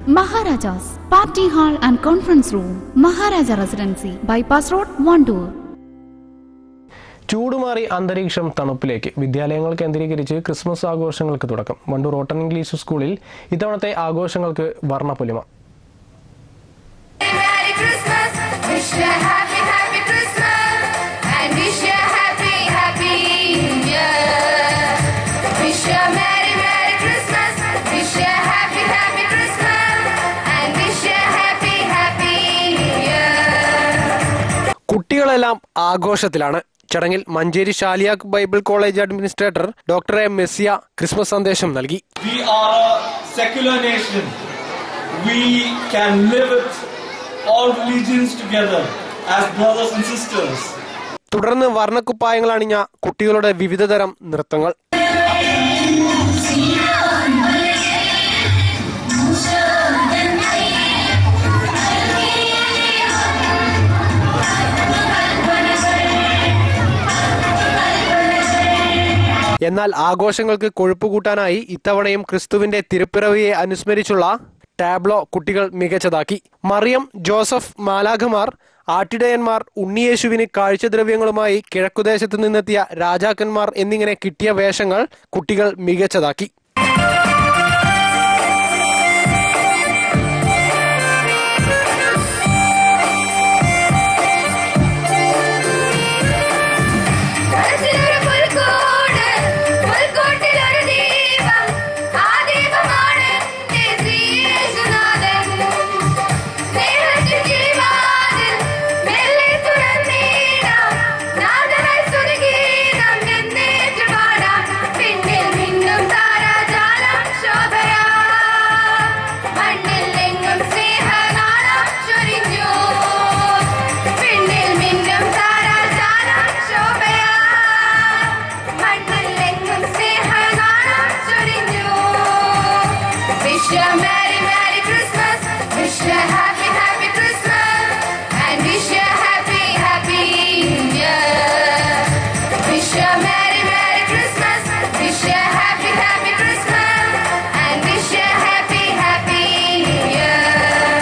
Maharajas Party Hall and Conference Room, Maharaja Residency, Bypass Road, Vandoor. ചൂടുമാറി അന്തരീക്ഷം തണുപ്പിലേക്ക് വിദ്യാലയങ്ങൾ കേന്ദ്രീകരിച്ച് Christmas ആഘോഷങ്ങൾക്ക് തുടക്കം വണ്ടൂർ ഓട്ടൻ ഇംഗ്ലീഷ് സ്കൂളിൽ ഇത്തവണത്തെ ആഘോഷങ്ങൾക്ക് വർണ്ണപ്പൊലിമ Merry Christmas, wish you a happy, happy Christmas, and wish you a happy, happy New Year. Wish you a Merry, Merry Christmas, wish you a happy, happy Christmas, and wish you a happy, happy New Year. കുട്ടികളെല്ലാം ആഘോഷത്തിലാണ് ചടങ്ങിൽ മഞ്ചേരി ഷാലിയാക്ക് Bible college administrator doctor A മെസ്സിയ Christmas സന്ദേശം നൽകി We are a secular nation. We can live with all religions together as brothers and sisters. തുടർന്ന് വർണ്ണക്കുപ്പായങ്ങൾ അണിഞ്ഞ കുട്ടികളുടെ വിവിധതരം നൃത്തങ്ങൾ എന്നാൽ ആഘോഷങ്ങൾക്ക് കൊഴുപ്പ് കൂട്ടാനായി ഇത്തവണയും ക്രിസ്തുവിന്റെ തിരുപ്പിറവിയെ അനുസ്മരിച്ചുള്ള ടാബ്ലോ കുട്ടികൾ മികച്ചതാക്കി മറിയം ജോസഫ് മാലാഖമാർ ആട്ടിടയന്മാർ ഉണ്ണിയേശുവിന് കാഴ്ചദ്രവ്യങ്ങളുമായി കിഴക്കുദേശത്ത് നിന്നെത്തിയ രാജാക്കന്മാർ എന്നിങ്ങനെ കിട്ടിയ വേഷങ്ങൾ കുട്ടികൾ മികച്ചതാക്കി മനസ്സിലൊരു പുൽക്കൂട്, പുൽക്കൂട്ടിലൊരു ദീപം, ആ ദീപമാണ് എൻ്റെ ശ്രീയേശുനാഥൻ. സ്നേഹത്തിൻ കിളിവാതിൽ മെല്ലെ തുറന്നിടാം, നാഥനായി സ്തുതിഗീതം എന്നേറ്റു പാടാം. പിന്നിൽ മിന്നും താരാജാലം ശോഭയാ, മണ്ണിൽ എങ്ങും സ്നേഹനാളം ചൊരിഞ്ഞു. പിന്നിൽ മിന്നും താരാജാലം ശോഭയാ, മണ്ണിലെങ്ങും സ്നേഹനാളം ചൊരിഞ്ഞു. Wish you a Merry, Merry Christmas. Wish you a Happy, Happy Christmas. And wish you a Happy, Happy New Year. Wish you a Merry, Merry Christmas. Wish you a Happy, Happy Christmas. And wish you a Happy, Happy New Year.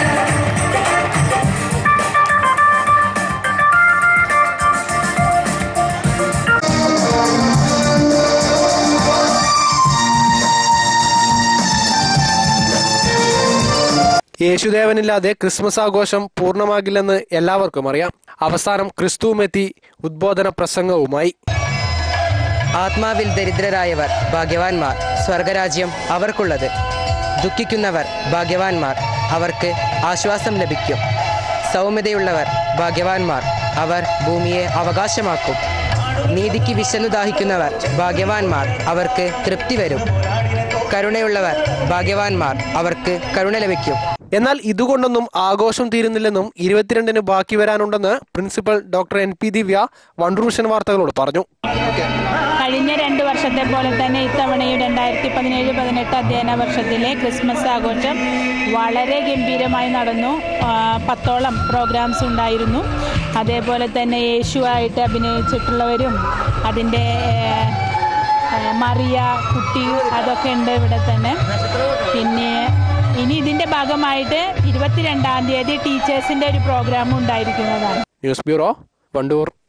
യേശുദേവനില്ലാതെ Christmas ആഘോഷം പൂർണ്ണമാകില്ലെന്ന് എല്ലാവർക്കും അറിയാം അവസാനം ക്രിസ്തുവുമെത്തി ഉദ്ബോധന പ്രസംഗവുമായി ആത്മാവിൽ ദരിദ്രരായവർ ഭാഗ്യവാന്മാർ സ്വർഗരാജ്യം അവർക്കുള്ളത് ദുഃഖിക്കുന്നവർ ഭാഗ്യവാന്മാർ അവർക്ക് ആശ്വാസം ലഭിക്കും സൗമ്യതയുള്ളവർ ഭാഗ്യവാന്മാർ അവർ ഭൂമിയെ അവകാശമാക്കും നീതിക്ക് വിശന്നു ദാഹിക്കുന്നവർ ഭാഗ്യവാന്മാർ അവർക്ക് തൃപ്തി വരും കരുണയുള്ളവർ ഭാഗ്യവാന്മാർ അവർക്ക് കരുണ ലഭിക്കും എന്നാൽ ഇതുകൊണ്ടൊന്നും ആഘോഷം തീരുന്നില്ലെന്നും ഇരുപത്തിരണ്ടിന് ബാക്കി വരാനുണ്ടെന്ന് principal doctor N P Divya വണ്ടൂർഷൻ വാർത്തകളോട് പറഞ്ഞു കഴിഞ്ഞ രണ്ട് വർഷത്തെ പോലെ തന്നെ ഇത്തവണയും രണ്ടായിരത്തി പതിനേഴ് പതിനെട്ട് അധ്യയന വർഷത്തിലെ ക്രിസ്മസ് ആഘോഷം വളരെ ഗംഭീരമായി നടന്നു ആ, പത്തോളം പ്രോഗ്രാംസ് ഉണ്ടായിരുന്നു അതേപോലെ തന്നെ യേശുവായിട്ട് അഭിനയിച്ചിട്ടുള്ളവരും അതിൻ്റെ ഏ, മറിയ കുട്ടി അതൊക്കെ ഉണ്ട് ഇവിടെ തന്നെ പിന്നെ ഇനി ഇതിൻ്റെ ഭാഗമായിട്ട് ഇരുപത്തിരണ്ടാം തീയതി ടീച്ചേഴ്സിൻ്റെ ഒരു പ്രോഗ്രാം ഉണ്ടായിരിക്കുന്നതാണ് ന്യൂസ് ബ്യൂറോ വണ്ടൂർ